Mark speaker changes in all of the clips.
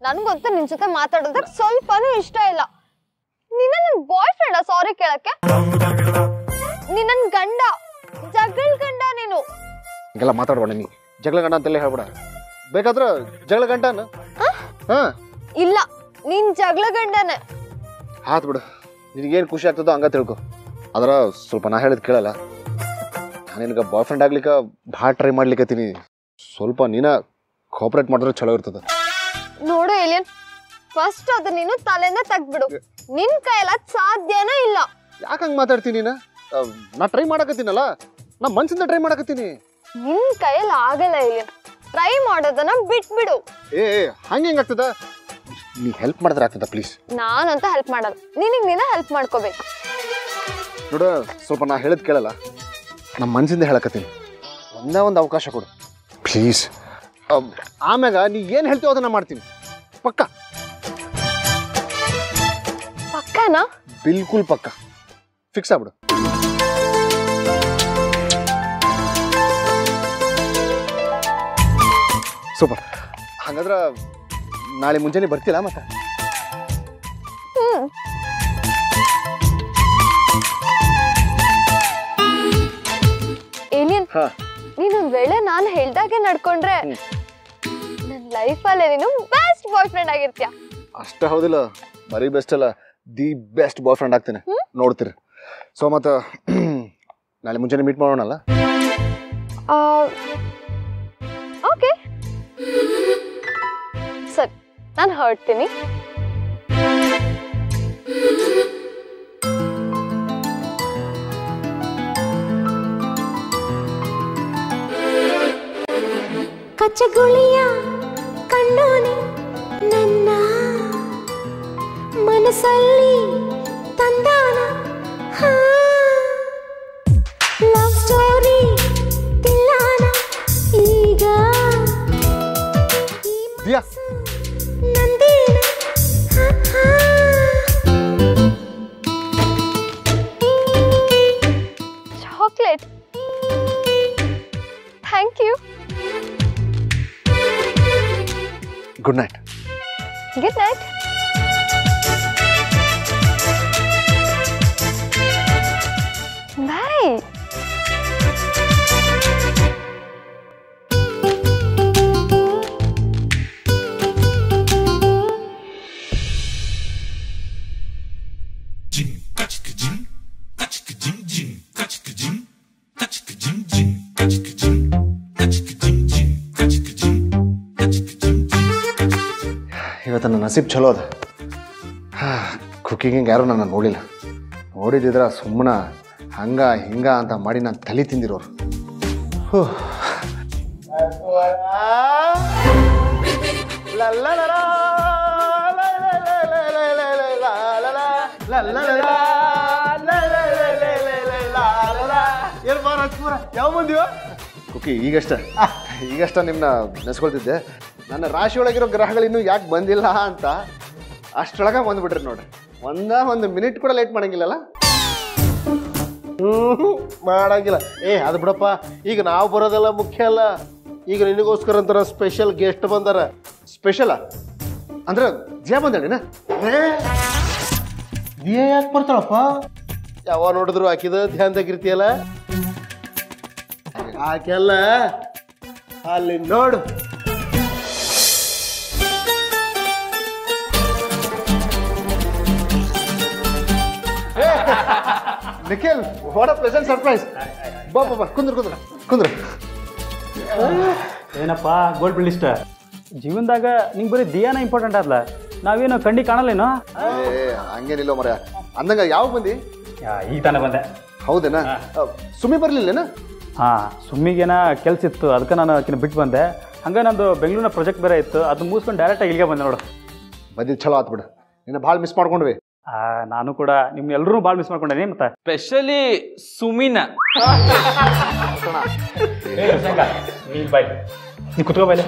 Speaker 1: ನನ್ಗಂತೂ ನಿನ್ ಜೊತೆ ಮಾತಾಡೋದಕ್ಕೆ ಸ್ವಲ್ಪನೂ ಇಷ್ಟ ಇಲ್ಲ ನೀನ ನನ್ ಬಾಯ್ ಫ್ರೆಂಡ ಸಾರಿ ಕೇಳಕ್ಕೆ ನೀನ್ ನನ್ ಗಂಡ ಜಗಳ ಗಂಡ ನೀನು
Speaker 2: ಹಿಂಗೆಲ್ಲ ಮಾತಾಡ್ಬೇಡ ನೀ ಜಗಳ ಗಂಡ ಅಂತೆಲ್ಲ ಹೇಳ್ಬೇಡ ಬೇಕಾದ್ರೆ ಜಗಳ ಗಂಟನ ಹಾ
Speaker 1: ಇಲ್ಲ ನೀನ್ ಜಗಳ ಗಂಡನೇ
Speaker 2: ಆತ್ ಬಿಡು ನಿನಗೇನು ಖುಷಿ ಆಗ್ತದೋ ಹಂಗ ತಿಳ್ಕೊ ಅದರ ಸ್ವಲ್ಪ ನಾ ಹೇಳಿದ್ ಕೇಳಲ್ಲ ನಾನು ನಿನಗೆ ಬಾಯ್ ಫ್ರೆಂಡ್ ಆಗ್ಲಿಕ್ಕೆ ಭಾಳ ಟ್ರೈ ಮಾಡ್ಲಿಕ್ಕತ್ತೀನಿ ಸ್ವಲ್ಪ ನೀನ ಕೋಪರೇಟ್ ಮಾಡಿದ್ರೆ ಚಲೋ ಇರ್ತದ
Speaker 1: ನೋಡು ಏಲಿಯನ್ ಫಸ್ಟ್ ಅದು ನೀನು ತಲೆಯಿಂದ ತೆಗ್ದ್ಬಿಡು ನಿನ್ ಕೈಯಲ್ಲ ಸಾಧ್ಯನೇ ಇಲ್ಲ
Speaker 2: ಯಾಕೆ ಹಂಗೆ ಮಾತಾಡ್ತೀನಿ ನೀನು ಆ, ನಾ ಟ್ರೈ ಮಾಡಕತ್ತೀನಲ್ಲ ನಾ ಮನ್ಸಿಂದ ಟ್ರೈ ಮಾಡಕತ್ತೀನಿ
Speaker 1: ನಿನ್ ಕೈಯಲ್ಲಿ ಆಗಲ್ಲ ಏಲಿಯನ್ ಟ್ರೈ ಮಾಡೋದನ್ನ ಬಿಟ್ಬಿಡು
Speaker 2: ಏ ಏ, ಹಂಗೆ ಹೆಂಗೆ ಆಗ್ತದ ನೀ ಹೆಲ್ಪ್ ಮಾಡಿದ್ರೆ ಆಗ್ತದ ಪ್ಲೀಸ್
Speaker 1: ನಾನಂತ ಹೆಲ್ಪ್ ಮಾಡಲ್ಲ ನಿನಗ್ ನೀನ ಹೆಲ್ಪ್ ಮಾಡ್ಕೋಬೇಕು
Speaker 2: ನೋಡು ಸ್ವಲ್ಪ ನಾ ಹೇಳಿದ್ ಕೇಳಲ್ಲ ನಮ್ಮ ಮನ್ಸಿಂದ ಹೇಳಕತ್ತೀನಿ ಒಂದೇ ಒಂದು ಅವಕಾಶ ಕೊಡು ಪ್ಲೀಸ್ ಆಮ್ಯಾಗ ನೀ ಏನು ಹೇಳ್ತೀವೋ ಅದನ್ನ ಮಾಡ್ತೀನಿ ಪಕ್ಕ
Speaker 1: ಪಕ್ಕನಾ
Speaker 2: ಬಿಲ್ಕುಲ್ ಪಕ್ಕ ಫಿಕ್ಸ್ ಆಗ್ಬಿಡು ಸೂಪರ್ ಹಾಗಾದ್ರೆ ನಾಳೆ ಮುಂಜಾನೆ ಬರ್ತಿಲ್ಲ ಮತ್ತೆ
Speaker 1: ಹ್ಮ್ ಏಲಿಯನ್
Speaker 2: ಹಾ
Speaker 1: ನೀನು ಒಂದ್ ವೇಳೆ ನಾನು ಹೇಳ್ದಾಗೆ ನಡ್ಕೊಂಡ್ರೆ ನನ್ನ ಲೈಫಲ್ಲೇ ನೀನು ಬೆಸ್ಟ್ ಬಾಯ್ ಫ್ರೆಂಡ್ ಆಗಿರ್ತೀಯ
Speaker 2: ಅಷ್ಟ ಹೌದಿಲ್ಲ ಬರೀ ಬೆಸ್ಟ್ ಅಲ್ಲ ದಿ ಬೆಸ್ಟ್ ಬಾಯ್ ಫ್ರೆಂಡ್ ಆಗ್ತೀನಿ ನೋಡ್ತೀರಿ ಸೊ ಮತ್ತು ನಾಳೆ ಮುಂಜಾನೆ ಮೀಟ್ ಮಾಡೋಣಲ್ಲ
Speaker 1: ಓಕೆ ಸರಿ ನಾನು ಹೊರಡ್ತೀನಿ
Speaker 3: ಕಚ್ಚಗುಳಿಯ ಕಣ್ಣೋನೆ ನನ್ನ ಮನಸ್ಸಲ್ಲಿ ತಂದಾನ ಲವ್ ಸ್ಟೋರಿ ತಿಲ್ಲಾನ ಈಗ ಈ
Speaker 2: ದಿಯಾ
Speaker 3: ನಂದೇನ ಹಾ, ಹಾ.
Speaker 1: Chocolate thank you
Speaker 2: good night
Speaker 1: good night bye
Speaker 2: ಇವತ್ತು ನನ್ನ ನಸೀಬ್ ಚಲೋ ಅದ ಕುಕ್ಕಿಂಗ್ ಯಾರು ನನ್ನ ನೋಡಿಲ್ಲ ನೋಡಿದಿದ್ರ ಸುಮ್ಮನೆ ಹಂಗ ಹಿಂಗ ಅಂತ ಮಾಡಿ ನಾನು ತಲೆ ತಿಂದಿರೋರು ಹೂ.
Speaker 4: ಏನ್ ಬಾ ರಾಜ್ಕುಮಾರ ಯಾವ ಬಂದಿವ
Speaker 2: ಕುಕ್ಕಿ ಈಗಷ್ಟ ಈಗಷ್ಟ ನಿಮ್ಮನ್ನ ನೆನೆಸ್ಕೊಳ್ತಿದ್ದೆ ನನ್ನ ರಾಶಿಯೊಳಗಿರೋ ಗ್ರಹಗಳಿನ್ನೂ ಯಾಕೆ ಬಂದಿಲ್ಲ ಅಂತ ಅಷ್ಟರೊಳಗೆ ಬಂದ್ಬಿಟ್ರಿ ನೋಡ್ರಿ ಒಂದ ಒಂದು ಮಿನಿಟ್ ಕೂಡ ಲೇಟ್ ಮಾಡಂಗಿಲ್ಲಲ್ಲ
Speaker 4: ಹ್ಮ್ ಮಾಡಂಗಿಲ್ಲ ಏ ಅದು ಬಿಡಪ್ಪ ಈಗ ನಾವು ಬರೋದೆಲ್ಲ ಮುಖ್ಯ ಅಲ್ಲ ಈಗ ನಿನಗೋಸ್ಕರ ಅಂತ ಸ್ಪೆಷಲ್ ಗೆಸ್ಟ್ ಬಂದಾರ
Speaker 2: ಸ್ಪೆಷಲ ಅಂದ್ರೆ ಜಿಯಾ ಬಂದೇಳಿನ
Speaker 4: ದಿಯ ಯಾಕೆ ಬರ್ತಾಳಪ್ಪ ಯಾವ ನೋಡಿದ್ರು ಆಕಿದ ಧ್ಯಾನದಾಗಿರ್ತೀಯಲ್ಲ ಆಕೆಲ್ಲ ಅಲ್ಲಿ ನೋಡು
Speaker 2: Nikhil what a present surprise ಬಾ ಬಾ ಬಾ ಕುಂದ್ರ ಕುಂದ್ರ ಕುಂದ್ರ
Speaker 5: ಏನಪ್ಪ ಗೋಲ್ಡ್ ಮೆಡಲಿಸ್ಟ್ ಜೀವನದಾಗ ನಿಂಗೆ ಬರೀ ದಿಯಾನ ಇಂಪಾರ್ಟೆಂಟ್ ಆದ್ಲ ನಾವೇನು ಕಣ್ಣಿ ಕಾಣಲ್ಲೇನೋ
Speaker 2: ಏ ಹಂಗೇನಿಲ್ಲ ಮರ ಅಂದಂಗ ಯಾವಾಗ ಬಂದಿ
Speaker 5: ಯಾ, ಈಗ ತಾನೇ ಬಂದೆ
Speaker 2: ಹೌದೇನಾ ಸುಮ್ಮಿ ಬರ್ಲಿಲ್ಲೇನ
Speaker 5: ಹಾಂ ಸುಮ್ಮಿಗೇನ ಕೆಲ್ಸ ಇತ್ತು ಅದಕ್ಕೆ ನಾನು ಆಕಿನ ಬಿಟ್ಟು ಬಂದೆ ಹಂಗೆ ನಂದು ಬೆಂಗಳೂರಿನ ಪ್ರಾಜೆಕ್ಟ್ ಬೇರೆ ಇತ್ತು ಅದನ್ನ ಮುಗಿಸ್ಕೊಂಡು ಡೈರೆಕ್ಟಾಗಿ ಇಲ್ಲಿಗೆ ಬಂದೆ ನೋಡು
Speaker 2: ಬಂದಿದ್ದು ಚಲೋ ಆತ್ ಬಿಡು ನಿನ್ನ ಭಾಳ ಮಿಸ್ ಮಾಡ್ಕೊಂಡ್ವಿ
Speaker 5: ಆ, ನಾನು ಕೂಡ ನಿಮ್ಮ ಎಲ್ಲರೂ ಭಾಳ ಮಿಸ್ ಮಾಡ್ಕೊಂಡೇನಿ ಮತ್ತೆ
Speaker 6: ಸ್ಪೆಷಲಿ ಸುಮಿನ
Speaker 5: ನೀನು ಬಾಯ್ ನೀ ಕುತ್ಕೋ ಬಾಯ್ಲೆ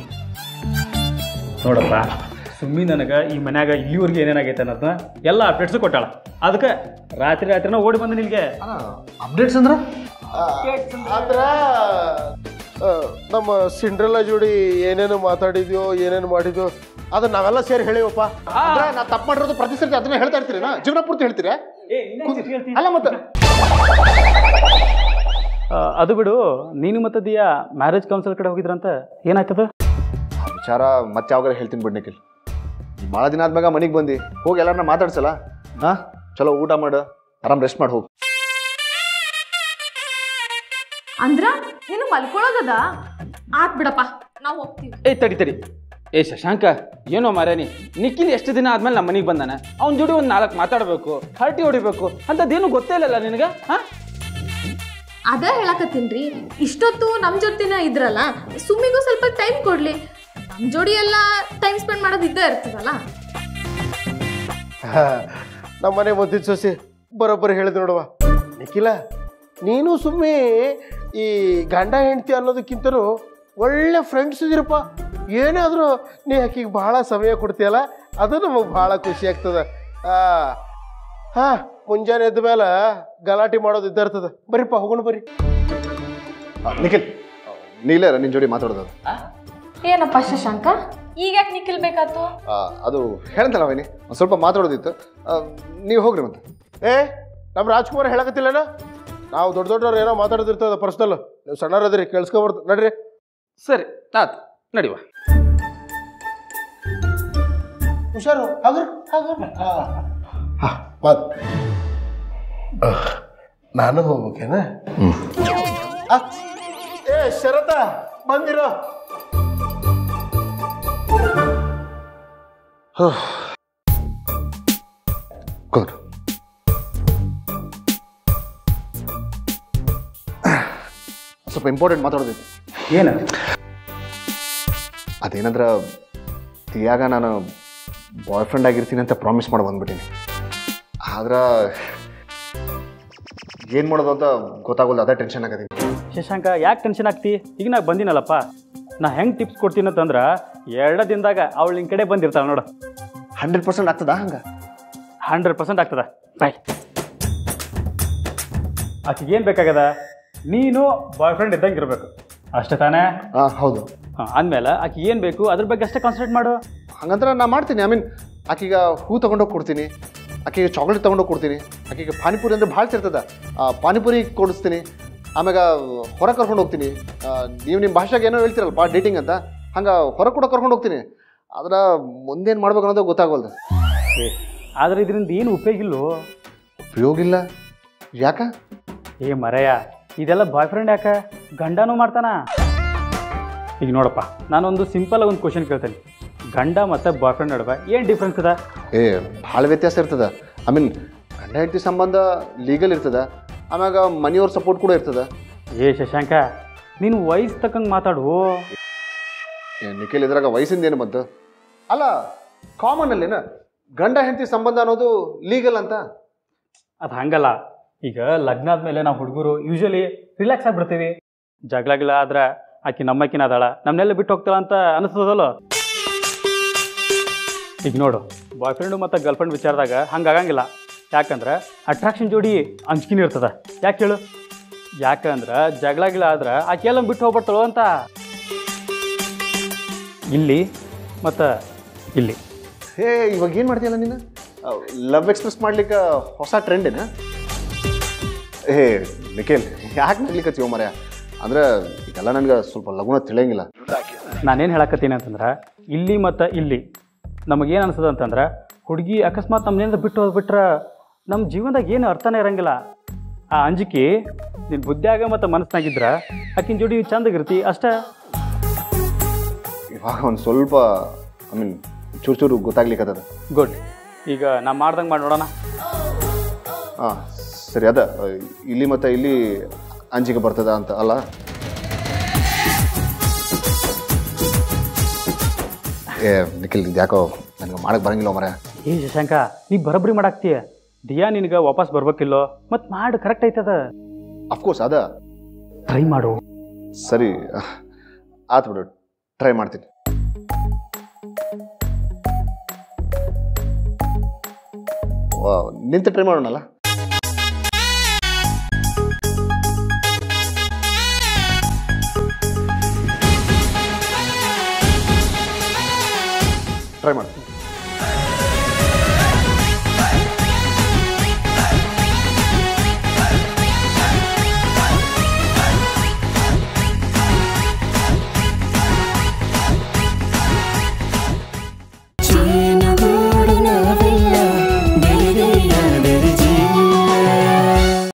Speaker 5: ನೋಡಪ್ಪ ಸುಮ್ಮಿ ನನಗೆ ಈ ಮನ್ಯಾಗ ಇಲ್ಲಿವರೆಗೆ ಏನೇನಾಗೈತೆ ಅನ್ನೋದನ್ನ ಎಲ್ಲ ಅಪ್ಡೇಟ್ಸು ಕೊಟ್ಟಾಳ ಅದಕ್ಕೆ ರಾತ್ರಿ ರಾತ್ರಿನ ಓಡಿ ಬಂದೆ ನಿನಗೆ
Speaker 2: ಅಪ್ಡೇಟ್ಸ್ ಅಂದ್ರ
Speaker 4: ಆದ್ರ ಆ, ನಮ್ಮ ಸಿಂಡ್ರೆಲ್ಲ ಜೋಡಿ ಏನೇನು ಮಾತಾಡಿದ್ಯೋ ಏನೇನು ಮಾಡಿದ್ಯೋ ಅದನ್ನ ನಾವೆಲ್ಲ ಸೇರಿ ಹೇಳಿವಪ್ಪ
Speaker 2: ಅಂದ್ರೆ ನಾ ತಪ್ಪು ಮಾಡಿರೋದು ಪ್ರತಿ ಸರ್ತಿ ಅದನ್ನ ಹೇಳ್ತಾ ಇರ್ತೀರೇನಾ ಜೀವನ ಪೂರ್ತಿ ಹೇಳ್ತೀರಾ ಅಲ್ಲ ಮತ್ತೆ
Speaker 5: ಆ, ಅದು ಬಿಡು ನೀನು ಮತ್ತು ದಿಯಾ ಮ್ಯಾರೇಜ್ ಕೌನ್ಸಿಲ್ ಕಡೆ ಹೋಗಿದ್ರಂತ ಏನಾಯ್ತದ
Speaker 2: ಆ ವಿಚಾರ ಮತ್ತೆ ಯಾವಾಗ ಹೇಳ್ತೀನಿ ಬಿಡ್ ನಿಖಿಲ್ ಭಾಳ ದಿನ ಆದ್ಮ್ಯಾಗ ಮನೆಗೆ ಬಂದು ಹೋಗಿ ಎಲ್ಲರನ್ನ ಮಾತಾಡ್ಸಲ್ಲ ಹಾ ಚಲೋ ಊಟ ಮಾಡು ಆರಾಮ್ ರೆಸ್ಟ್ ಮಾಡಿ ಹೋಗು
Speaker 7: ಅಂದ್ರ ನೀನು ಮಲ್ಕೊಳ್ಳೋದದ ಆತ್ ಬಿಡಪ್ಪ ನಾವು ಹೋಗ್ತೀವಿ
Speaker 6: ಏ ತಡಿ ತಡಿ ಏ ಶಶಾಂಕ ಏನೋ ಮಾರ್ಯಾನಿ ನಿಖಿಲ್ ಎಷ್ಟು ದಿನ ಆದ್ಮೇಲೆ ನಮ್ಮ ಮನೆಗೆ ಬಂದಾನ ಅವ್ನ ಜೋಡಿ ಒಂದು ನಾಲ್ಕು ಮಾತಾಡಬೇಕು ಹರಟಿ ಹೊಡಿಬೇಕು ಅಂಥದ್ದೇನು ಗೊತ್ತೇ ಇಲ್ಲಲ್ಲ ನಿನಗೆ ಹಾಂ
Speaker 7: ಅದ ಹೇಳಕತ್ತೀನ್ರಿ ಇಷ್ಟೊತ್ತು ನಮ್ ಜೊತೆನ ಇದ್ರಲ್ಲ ಸುಮ್ಮಿಗೂ ಸ್ವಲ್ಪ ಟೈಮ್ ಕೊಡ್ಲಿ ನಮ್ ಜೋಡಿ ಎಲ್ಲ ಟೈಮ್ ಸ್ಪೆಂಡ್ ಮಾಡೋದು ಇದ್ದೇ ಇರ್ತದಲ್ಲ
Speaker 4: ನಮ್ಮ ಮನೆ ಮುದ್ದಿನ ಸೊಸೆ ಬರೋಬ್ಬರಿ ಹೇಳಿದ್ ನೋಡುವ ನಿಖಿಲ ನೀನು ಸುಮ್ಮನೆ ಈ ಗಂಡ ಹೆಂಡತಿ ಅನ್ನೋದಕ್ಕಿಂತನೂ ಒಳ್ಳೆ ಫ್ರೆಂಡ್ಸ್ ಇದಿರಪ್ಪ ಏನಾದರೂ ನೀ ಆಕಿಗೆ ಭಾಳ ಸಮಯ ಕೊಡ್ತೀಯಲ್ಲ ಅದು ನಮಗೆ ಭಾಳ ಖುಷಿ ಆಗ್ತದ ಹಾ ಮುಂಜಾನೆ ಎದ್ದ ಮೇಲೆ ಗಲಾಟೆ ಮಾಡೋದು ಇದ್ದ ಇರ್ತದ ಬರ್ರಿಪ್ಪ ಹೋಗೋಣ ಬರ್ರಿ
Speaker 2: ಆ, ನಿಖಿಲ್ ನೀಲೇ ನಿನ್ನ ಜೋಡಿ ಮಾತಾಡೋದು
Speaker 7: ಏನಪ್ಪ ಶಶಾಂಕ ಈಗ ಯಾಕೆ ನಿಖಿಲ್ ಬೇಕಾತು
Speaker 2: ಆ, ಅದು ಹೇಳ್ತಲ್ಲ ವೈನಿ ಒಂದು ಸ್ವಲ್ಪ ಮಾತಾಡೋದಿತ್ತು ನೀವು ಹೋಗ್ರಿ ಮತ್ತೆ
Speaker 4: ಏ ನಮ್ಮ ರಾಜ್ಕುಮಾರ್ ಹೇಳಕತ್ತಿಲ್ಲನ ನಾವು ದೊಡ್ಡ ದೊಡ್ಡವ್ರು ಏನೋ ಮಾತಾಡೋದಿರ್ತದ ಪರ್ಸ್ನಲ್ ನೀವು ಸಣ್ಣರದ್ರಿ ಕೇಳಿಸ್ಕೊಬಾರ್ದು ನಡ್ರಿ
Speaker 6: ಸರಿ ಆತ್ ನಡಿವ
Speaker 4: ಹುಷಾರು ಹಗರ್ ಹಗರ್ ಮಾತು ನಾನು ಹೋಗ್ಬೇಕೇನ ಆ, ಏ ಶರತ ಬಂದಿರೋ
Speaker 2: ಕೂರ್ ಸ್ವಲ್ಪ ಇಂಪಾರ್ಟೆಂಟ್ ಮಾತಾಡೋದಿತ್ತು
Speaker 5: ಏನು
Speaker 2: ಅದೇನಂದ್ರೆ ತಿಯಾಗ ನಾನು ಬಾಯ್ ಫ್ರೆಂಡ್ ಆಗಿರ್ತೀನಿ ಅಂತ ಪ್ರಾಮಿಸ್ ಮಾಡಿ ಬಂದ್ಬಿಟ್ಟಿನಿ ಆದ್ರೆ ಏನು ಮಾಡೋದು ಅಂತ ಗೊತ್ತಾಗೋಲ್ಲ ಅದೇ ಟೆನ್ಷನ್ ಆಗತ್ತೆ
Speaker 5: ಶಶಾಂಕ ಯಾಕೆ ಟೆನ್ಷನ್ ಆಗ್ತಿ ಈಗ ನಾ ಬಂದಿನಲ್ಲಪ್ಪ ನಾ ಹೆಂಗೆ ಟಿಪ್ಸ್ ಕೊಡ್ತೀನಿ ಅಂತಂದ್ರೆ ಎರಡ ದಿನದಾಗ ಅವಳು ನಿನ್ನ ಕಡೆ ಬಂದಿರ್ತಾಳೆ ನೋಡು
Speaker 2: ಹಂಡ್ರೆಡ್ ಪರ್ಸೆಂಟ್ ಆಗ್ತದಾ ಹಂಗೆ
Speaker 5: ಹಂಡ್ರೆಡ್ ಪರ್ಸೆಂಟ್ ಆಗ್ತದ ಬಾಯ್ ಆಕೆಗೆ ಏನು ಬೇಕಾಗದ ನೀನು ಬಾಯ್ ಫ್ರೆಂಡ್ ಇದ್ದಂಗೆ ಇರಬೇಕು ಅಷ್ಟೇ ತಾನೇ
Speaker 2: ಹಾಂ ಹೌದು
Speaker 5: ಹಾಂ ಅಂದಮೇಲೆ ಆಕೆ ಏನು ಬೇಕು ಅದ್ರ ಬಗ್ಗೆ ಅಷ್ಟೇ ಕಾನ್ಸಂಟ್ರೇಟ್ ಮಾಡು
Speaker 2: ಹಂಗಂದ್ರೆ ನಾ ಮಾಡ್ತೀನಿ ಐ ಮೀನ್ ಆಕೀಗ ಹೂ ತೊಗೊಂಡೋಗಿ ಕೊಡ್ತೀನಿ ಆಕೆಗೆ ಚಾಕ್ಲೇಟ್ ತೊಗೊಂಡೋಗಿ ಕೊಡ್ತೀನಿ ಆಕೆಗೆ ಪಾನಿಪುರಿ ಅಂದರೆ ಭಾಳ ಸೇರ್ತದ ಆ, ಪಾನಿಪುರಿ ಕೊಡಿಸ್ತೀನಿ ಆಮ್ಯಾಗ ಹೊರಗೆ ಕರ್ಕೊಂಡು ಹೋಗ್ತೀನಿ ಆ, ನೀವು ನಿಮ್ಮ ಭಾಷೆಗೆ ಏನೋ ಹೇಳ್ತಿರಲ್ಪ ಡೇಟಿಂಗ್ ಅಂತ ಹಂಗೆ ಹೊರಗೆ ಕೂಡ ಕರ್ಕೊಂಡು ಹೋಗ್ತೀನಿ ಆದ್ರೆ ಮುಂದೇನು ಮಾಡ್ಬೇಕು ಅನ್ನೋದು ಗೊತ್ತಾಗೋಲ್ದು
Speaker 5: ಆದ್ರೆ ಇದರಿಂದ ಏನು ಉಪಯೋಗ ಇಲ್ಲೋ
Speaker 2: ಉಪಯೋಗ ಇಲ್ಲ ಯಾಕ
Speaker 5: ಏ ಮರಯ್ಯ ಇದೆಲ್ಲ ಬಾಯ್ ಫ್ರೆಂಡ್ ಯಾಕೆ ಗಂಡನೂ ಮಾಡ್ತಾನ ಈಗ ನೋಡಪ್ಪ ನಾನೊಂದು ಸಿಂಪಲ್ ಒಂದು ಕ್ವಶನ್ ಕೇಳ್ತೇನೆ ಗಂಡ ಮತ್ತು ಬಾಯ್ ಫ್ರೆಂಡ್ ನಡುವೆ ಏನು ಡಿಫ್ರೆನ್ಸ್ ಅದ
Speaker 2: ಏ ಭಾಳ ವ್ಯತ್ಯಾಸ ಇರ್ತದ ಐ ಮೀನ್ ಗಂಡ ಹೆಂಡತಿ ಸಂಬಂಧ ಲೀಗಲ್ ಇರ್ತದ ಆಮ್ಯಾಗ ಮನೆಯವ್ರ ಸಪೋರ್ಟ್ ಕೂಡ ಇರ್ತದ
Speaker 5: ಏ ಶಶಾಂಕ ನೀನು ವಯಸ್ಸು ತಕ್ಕಂಗೆ ಮಾತಾಡು
Speaker 2: ಏ, ನಿಖಿಲ್ ಇದ್ರಾಗ ವಯಸ್ಸಿಂದ ಏನು ಬಂತು ಅಲ್ಲ ಕಾಮನ್ ಅಲ್ಲೇನ ಗಂಡ ಹೆಂಡತಿ ಸಂಬಂಧ ಅನ್ನೋದು ಲೀಗಲ್ ಅಂತ
Speaker 5: ಅದು ಹಂಗಲ್ಲ ಈಗ ಲಗ್ನ ಆದ್ಮೇಲೆ ನಾವು ಹುಡುಗರು ಯೂಶಲಿ ರಿಲ್ಯಾಕ್ಸ್ ಆಗಿಬಿಡ್ತೀವಿ ಜಗಳ ಗಿಗಳ ಆದ್ರೆ ಆಕಿ ನಮ್ಮಕ್ಕಿನ ಅದಾಳ ನಮ್ಮನ್ನೆಲ್ಲ ಬಿಟ್ಟು ಹೋಗ್ತಾಳ ಅಂತ ಅನಿಸ್ತದಲ್ಲ ಈಗ ನೋಡು ಬಾಯ್ ಫ್ರೆಂಡು ಮತ್ತು ಗರ್ಲ್ ಫ್ರೆಂಡ್ ವಿಚಾರದಾಗ ಹಂಗೆ ಆಗಂಗಿಲ್ಲ ಯಾಕಂದ್ರೆ ಅಟ್ರಾಕ್ಷನ್ ಜೋಡಿ ಅಂಜಿಕಿನ ಇರ್ತದ ಯಾಕೆ ಹೇಳು ಯಾಕಂದ್ರೆ ಜಗಳ ಗಿಳ ಆದ್ರೆ ಆಕೆ ಎಲ್ಲ ಬಿಟ್ಟು ಹೋಗ್ಬಿಡ್ತಾಳು ಅಂತ ಇಲ್ಲಿ ಮತ್ತು ಇಲ್ಲಿ
Speaker 2: ಹೇ ಇವಾಗ ಏನು ಮಾಡ್ತೀಯಲ್ಲ ನೀನು ಲವ್ ಎಕ್ಸ್ಪ್ರೆಸ್ ಮಾಡ್ಲಿಕ್ಕೆ ಹೊಸ ಟ್ರೆಂಡ್ ಏನ ಏ ನಿಖಿಲ್ ಯಾಕೆ ನಗ್ಲಿಕ್ಕತ್ತೀವ ಮರ್ಯ ಅಂದ್ರೆ ಇದೆಲ್ಲ ನನಗೆ ಸ್ವಲ್ಪ ಲಗುನ ತಿಳಿಯಂಗಿಲ್ಲ
Speaker 5: ನಾನೇನು ಹೇಳಕತ್ತೀನಿ ಅಂತಂದ್ರೆ ಇಲ್ಲಿ ಮತ್ತು ಇಲ್ಲಿ ನಮಗೇನು ಅನ್ಸದ ಅಂತಂದ್ರೆ ಹುಡುಗಿ ಅಕಸ್ಮಾತ್ ನಮ್ಮನೇಂದ್ರ ಬಿಟ್ಟು ಹೋಗ್ಬಿಟ್ರೆ ನಮ್ಮ ಜೀವನದಾಗ ಏನು ಅರ್ಥನೇ ಇರಂಗಿಲ್ಲ ಆ ಅಂಜಿಕೆ ನಿನ್ನ ಬುದ್ಧಿಯಾಗ ಮತ್ತು ಮನಸ್ಸಿನಾಗಿದ್ರೆ ಆಕಿನ ಜೋಡಿ ಚಂದಾಗಿರ್ತಿ ಅಷ್ಟೇ
Speaker 2: ಇವಾಗ ಒಂದು ಸ್ವಲ್ಪ ಐ ಮೀನ್ ಚೂರು ಚೂರು ಗೊತ್ತಾಗ್ಲಿಕ್ಕತ್ತದ
Speaker 5: ಗುಡ್ ಈಗ ನಾ ಮಾಡ್ದಂಗೆ ಮಾಡಿ ನೋಡೋಣ
Speaker 2: ಹಾಂ ಸರಿ ಅದ ಇಲ್ಲಿ ಮತ್ತು ಇಲ್ಲಿ ಅಂಜಿಕೆ ಬರ್ತದ ಅಂತ ಅಲ್ಲ ಏ ನಿಖಿಲ್ ಇದು ಯಾಕೋ ನನಗೆ ಮಾಡಕ್ಕೆ ಬರಂಗಿಲ್ಲ ಮರ
Speaker 5: ಏ ಶಶಾಂಕ ನೀ ಬರಬ್ರಿ ಮಾಡಾಕ್ತೀಯ ದಿಯಾ ನಿನಗೆ ವಾಪಸ್ ಬರ್ಬೇಕಿಲ್ಲೋ ಮತ್ತು ಮಾಡಿ ಕರೆಕ್ಟ್ ಐತದ
Speaker 2: ಅಫ್ಕೋರ್ಸ್ ಅದ
Speaker 5: ಟ್ರೈ ಮಾಡು
Speaker 2: ಸರಿ ಆತು ಬಿಡು ಟ್ರೈ ಮಾಡ್ತೀನಿ ವಾವ್, ನಿಂತು ಟ್ರೈ ಮಾಡೋಣಲ್ಲ ಟ್ರೈ ಮಾಡಿ